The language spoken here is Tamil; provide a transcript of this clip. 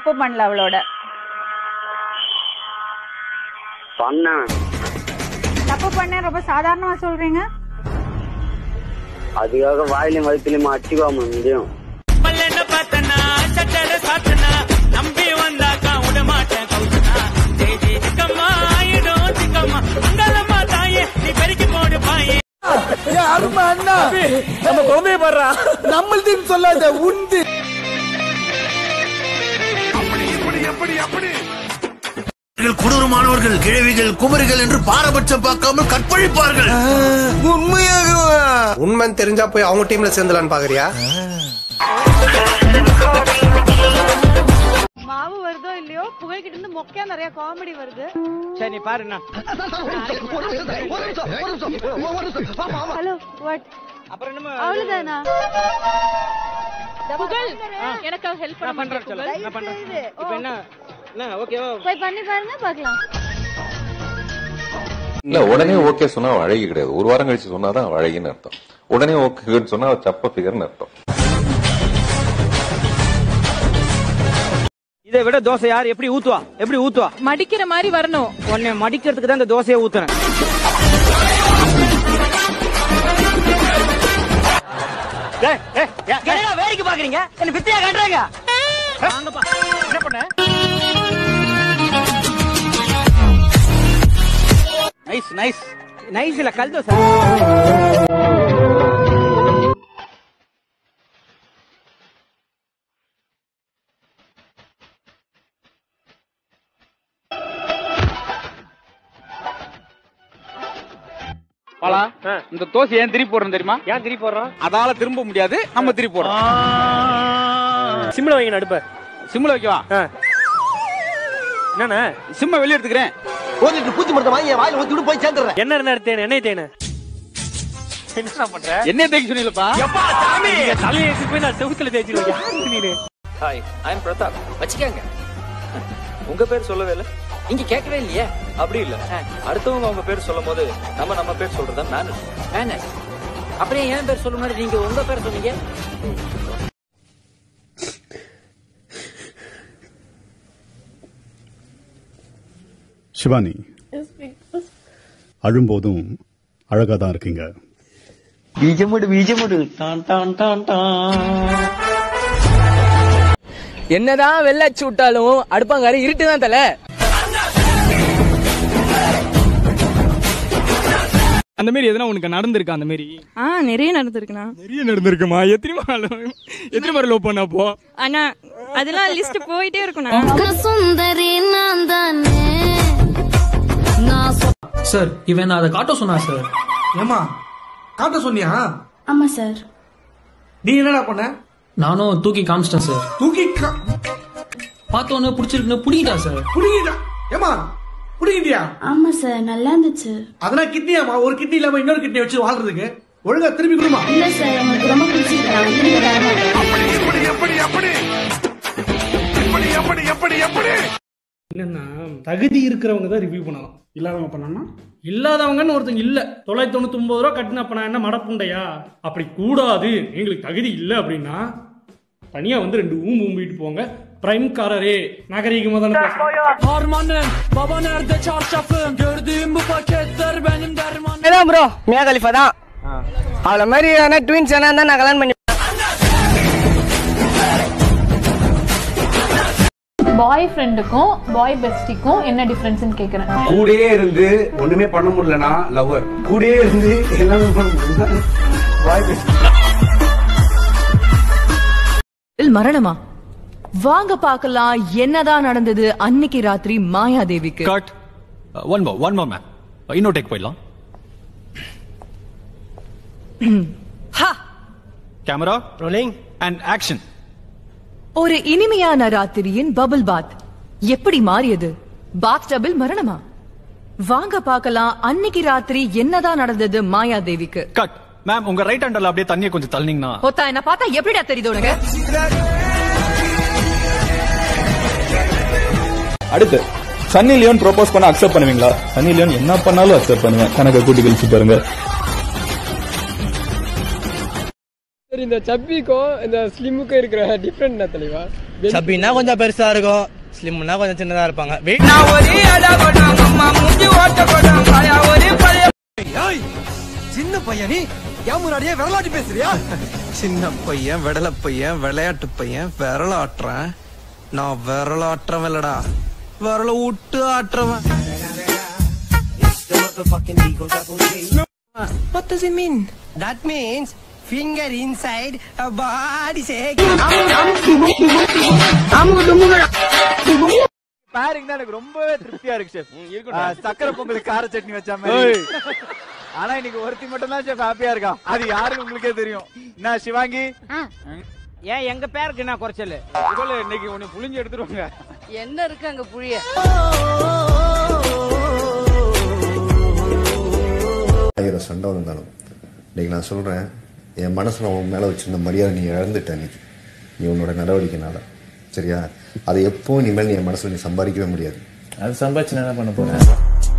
தப்பு பண்ணல அவளோட பண்ணேன் தப்பு பண்ண ரொம்ப சாதாரணமா சொல்றீங்க அதுக்காக வாயிலையும் வயிற்றுலையும் அடிச்சுக்காம முடியும் பல்லென்ன பார்த்தனா சட்டர சாத்தனா நம்பி வந்தாக்கா விட மாட்டேன் கவுத்தனா தேதி சிக்கம்மா ஆயிடும் சிக்கம்மா உங்களம்மா தாயே நீ பெருக்கி போடு பாயே அருமை அண்ணா நம்ம குழந்தைய பாடுறா நம்மள்துன்னு சொல்லாத உண்டு கொடூரமானவர்கள் கிழவிகள் குமரிகள் என்று பாரபட்சம் பார்க்காமல் கற்பழிப்பார்கள் உண்மையாக உண்மைன்னு தெரிஞ்சா போய் அவங்க டீம்ல சேர்ந்தலான்னு பாக்குறியா மாவு வருதோ இல்லையோ புகழ்கிட்ட இருந்து மொக்கையா நிறைய காமெடி வருது சரி நீ பாருண்ணா ஹலோ வாட் அப்புறம் என்னமா அவ்வளவுதானா புகழ் எனக்காக ஹெல்ப் நான் பண்ண பண்றேன் சொல்ல நான் பண்றேன் செய்து. இப்போ என்ன என்ன ஓகேவா போய் பண்ணி பாருங்க பாக்கலாம் இல்ல உடனே ஓகே சொன்னா அவ அழகி கிடையாது ஒரு வாரம் கழிச்சு சொன்னாதான் அவ அழகின்னு அர்த்தம் உடனே ஓகேன்னு சொன்னா அவ சப்ப ஃபிகர்னு அர்த்தம் இதை விட தோசை யார் எப்படி ஊத்துவா எப்படி ஊத்துவா மடிக்கிற மாதிரி வரணும் உன்னை மடிக்கிறதுக்கு தான் இந்த தோசையை ஊத்துறேன் வேடிக்கை பாக்குறீங்க என்ன பித்தியா காட்டுறாங்க என்ன பண்ண நைஸ் நைஸ் நைஸ் இல்ல கல் தோசை பாலா இந்த தோசை ஏன் திருப்பி போடுறோம் தெரியுமா ஏன் திருப்பி போடுறோம் அதால திரும்ப முடியாது நம்ம திருப்பி போடுறோம் சிம்ல வைங்க நடுப்ப சிம்ல வைக்கவா என்னண்ணே சிம்ம வெளிய எடுத்துக்கிறேன் ஒரு லிட்டர் பூச்சி மருந்த வாங்கி என் வாயில ஊத்தி விட்டு போய் சேர்ந்துடுறேன் என்ன என்ன எடுத்தேன் என்ன தேனு என்ன பண்ற என்ன தேய்க்க சொன்னீங்களப்பா தலையை எடுத்து போய் நான் செவுத்துல தேய்ச்சிருக்கேன் நீனு ஹாய் ஐ எம் பிரதாப் வச்சுக்கோங்க உங்க பேர் சொல்லவே இல்ல நீங்க கேட்கவே இல்லையே அப்படி இல்ல அடுத்தவங்க அவங்க பேர் சொல்லும் போது நம்ம நம்ம பேர் சொல்றதா மேனஸ் மேனஸ் அப்படியே என் பேர் சொல்லும் மாதிரி நீங்க உங்க பேர் சொன்னீங்க சிவானி அழும்போதும் அழகா தான் இருக்கீங்க பீஜமுடு பீஜமுடு டான் டான் டான் டான் என்னதான் வெள்ளாச்சு விட்டாலும் அடுப்பாங்காரி இருட்டு தான் தல அந்த மாதிரி எதனா உனக்கு நடந்திருக்கா அந்த மாதிரி ஆ நிறைய நடந்திருக்குண்ணா நிறைய நடந்திருக்குமா எத்தனை மாலை எத்தனை முறை லவ் பண்ண அப்போ ஆனா அதெல்லாம் லிஸ்ட் போயிட்டே இருக்கும்ண்ணா சுந்தரி நான் தானே நான் சார் இவன் அதை காட்ட சொன்னா சார் ஏமா காட்ட சொன்னியா ஆமா சார் நீ என்னடா பண்ண நானும் தூக்கி காமிச்சிட்டேன் சார் தூக்கி பார்த்தோன்னே பிடிச்சிருக்குன்னு பிடிக்கிட்டா சார் புடிங்கிட்டா ஏமா புடிங்கிட்டியா ஆமா சார் நல்லா இருந்துச்சு அதெல்லாம் கிட்னியாமா ஒரு கிட்னி இல்லாம இன்னொரு கிட்னி வச்சு வாழ்றதுக்கு ஒழுங்கா திரும்பி கொடுமா இல்ல சார் எனக்கு ரொம்ப பிடிச்சிருக்கேன் என்னன்னா தகுதி இருக்கிறவங்க தான் ரிவ்யூ பண்ணலாம் இல்லாதவங்க பண்ணனா இல்லாதவங்கன்னு ஒருத்தங்க இல்ல தொள்ளாயிரத்தி தொண்ணூத்தி ஒன்பது ரூபா கட்டின அப்ப நான் என்ன மடப்புண்டையா அப்படி கூடாது எங்களுக்கு தகுதி இல்லை அப்படின்னா தனியா வந்து ரெண்டு ஊம்பு ஊம்பிட்டு போங்க பிரைம் காரரே நாகரீகமா தானே பேசுறேன். Harmanım baba nerede çarşafım gördüğüm bu paketler benim dermanım இதான் ப்ரோ மியா கலிஃபா தான் அவள மாதிரி ஆனா ட்வின்ஸ் ஆனா தான் நான் கல்யாணம் பண்ணி பாய் ஃப்ரெண்டுக்கும் பாய் பெஸ்டிக்கும் என்ன டிஃபரன்ஸ்னு கேக்குறேன் கூடயே இருந்து ஒண்ணுமே பண்ண முடியலனா லவ்வர் கூடயே இருந்து எல்லாமே பண்ண முடியல வாய்ப்பு மரணமா வாங்க பார்க்கலாம் என்னதான் நடந்தது அன்னைக்கு ராத்திரி மாயாதேவிக்கு cut one more one more ma'am இன்னொரு டேக் போயிடலாம் கேமரா ரோலிங் அண்ட் ஆக்ஷன் ஒரு இனிமையான ராத்திரியின் பபிள் பாத் எப்படி மாறியது பாத் டபிள் மரணமா வாங்க பார்க்கலாம் அன்னைக்கு ராத்திரி என்னதான் நடந்தது மாயாதேவிக்கு கட் மேம் உங்க ரைட் ஹேண்டர்ல அப்படியே தண்ணியை கொஞ்சம் தள்ளினீங்கன்னா ஒத்தா என்ன பார்த்தா எப்படிடா தெரியுது உனக்கு அடுத்து சன்னி லியோன் ப்ரோபோஸ் பண்ண அக்செப்ட் பண்ணுவீங்களா சன்னி லியோன் என்ன பண்ணாலும் அக்செப்ட் பண்ணுவேன் கணக்க கூட்டி கழிச்சு பாருங்க சரி இந்த சப்பிக்கும் இந்த ஸ்லிம்முக்கும் இருக்கிற டிஃப்ரெண்ட் என்ன தெளிவா சப்பின்னா கொஞ்சம் பெருசா இருக்கும் ஸ்லிம்னா கொஞ்சம் சின்னதா இருப்பாங்க சின்ன பையன் நீ என் முன்னாடியே விரலாட்டி பேசுறியா சின்ன பையன் விடல பையன் விளையாட்டு பையன் விரலாட்டுறேன் நான் விரலாட்டுறவன் இல்லடா விரல விட்டு ஆட்டுறவன் What does it mean? That means finger inside a body shake. பாருங்க எனக்கு ரொம்பவே திருப்தியா இருக்கு ஷெஃப் சக்கரை பொங்கல் கார சட்னி வச்ச மாதிரி ஆனா இன்னைக்கு ஒருத்தி மட்டும் தான் ஷெஃப் ஹாப்பியா இருக்கான் அது யாருன்னு உங்களுக்கே தெரியும் என்ன சிவாங்கி ஏன் எங்க பேருக்கு என்ன குறைச்சல் சொல்லு இன்னைக்கு உன்னை புளிஞ்சு எடுத்துருவாங்க என்ன இருக்கு அங்க புளிய ஆயிரம் சண்டை வந்தாலும் இன்னைக்கு நான் சொல்றேன் என் மனசுல உன் மேல வச்சிருந்த மரியாதை நீ இழந்துட்ட இன்னைக்கு நீ உன்னோட நடவடிக்கைனால சரியா அதை எப்போ இனிமேல் நீ என் மனசுல நீ சம்பாதிக்கவே முடியாது அது சம்பாதிச்சு என்ன பண்ண போறேன்